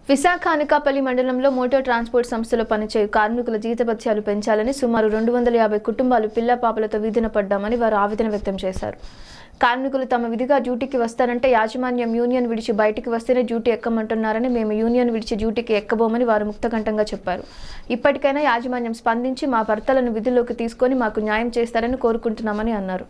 విశాఖ అనకాపల్లి మండలంలో motor transport సంస్థలో పనిచేయు కార్మికుల జీతభత్యాలు పెంచాలని సుమారు రెండు వందల యాభై కుటుంబాలు పిల్ల పాపలతో వీధిన పడ్డామని వారు ఆవేదన వ్యక్తం చేశారు కార్మికులు తమ విధిగా డ్యూటీకి వస్తారంటే యాజమాన్యం యూనియన్ విడిచి బయటికి వస్తేనే డ్యూటీ ఎక్కమంటున్నారని మేము యూనియన్ విడిచి డ్యూటీకి ఎక్కబోమని వారు ముక్తకంఠంగా చెప్పారు ఇప్పటికైనా యాజమాన్యం స్పందించి మా భర్తలను విధుల్లోకి తీసుకొని మాకు న్యాయం చేస్తారని కోరుకుంటున్నామని అన్నారు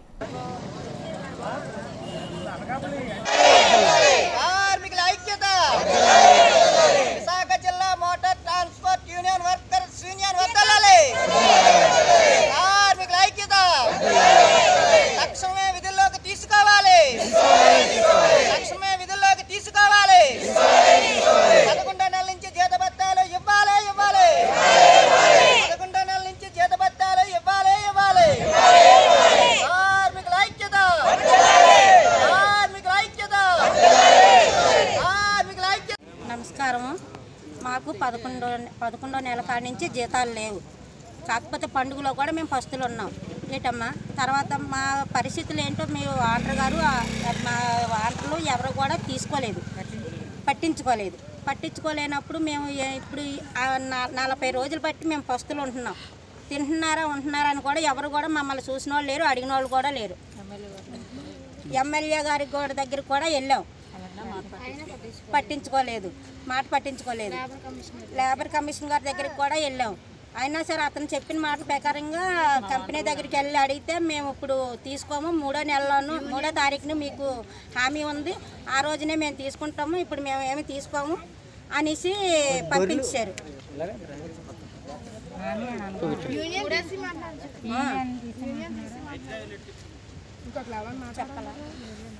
కార్మికుల ఐక్యత విశాఖ జిల్లా motor transport union workers union వద్దలాలి కార్మికుల ఐక్యత తక్షణమే విధుల్లోకి తీసుకోవాలి తక్షణమే విధుల్లోకి తీసుకోవాలి పదకొండో నెలల నుంచి జీతభత్యాలు ఇవ్వాలి ఇవ్వాలి పదకొండో నెలల నుంచి జీతభత్యాలు ఇవ్వాలి ఇవ్వాలి కార్మికుల ఐక్యత కార్మికుల ఐక్యత కార్మికుల ఐక్యత నమస్కారము మాకు పదకొండో పదకొండో నెల కాడి నుంచి జీతాలు లేవు కాకపోతే పండుగలో కూడా మేము పస్తులు ఉన్నాం ఏటమ్మా తర్వాత మా పరిస్థితులు ఏంటో మీరు ఆంటర్ గారు ఆ- మా ఆంటర్లు ఎవరు కూడా తీసుకోలేదు పట్టించుకోలేదు పట్టించుకోలేనప్పుడు మేము ఏ- ఇప్పుడు ఈ ఆ నా- నలభై రోజులు బట్టి మేము పస్తులు ఉంటున్నాం తింటున్నారా ఉంటున్నారా అని కూడా ఎవరు కూడా మమ్మల్ని చూసిన వాళ్ళు లేరు అడిగిన వాళ్ళు కూడా లేరు ఎమ్మెల్యే గారి కూడా దగ్గర కూడా వెళ్ళాం పట్టించుకోలేదు మాట పట్టించుకోలేదు లేబర్ కమిషన్ గారి దగ్గరికి కూడా వెళ్ళాం అయినా సరే అతను చెప్పిన మాట ప్రకారంగా కంపెనీ దగ్గరికి వెళ్ళి అడిగితే మేము ఇప్పుడు తీసుకోము మూడో నెలలోను మూడో తారీఖున మీకు హామీ ఉంది ఆ రోజునే మేము తీసుకుంటాము ఇప్పుడు మేము ఏమి తీసుకోము అనేసి పంపించారు ఆ. చెప్పాలా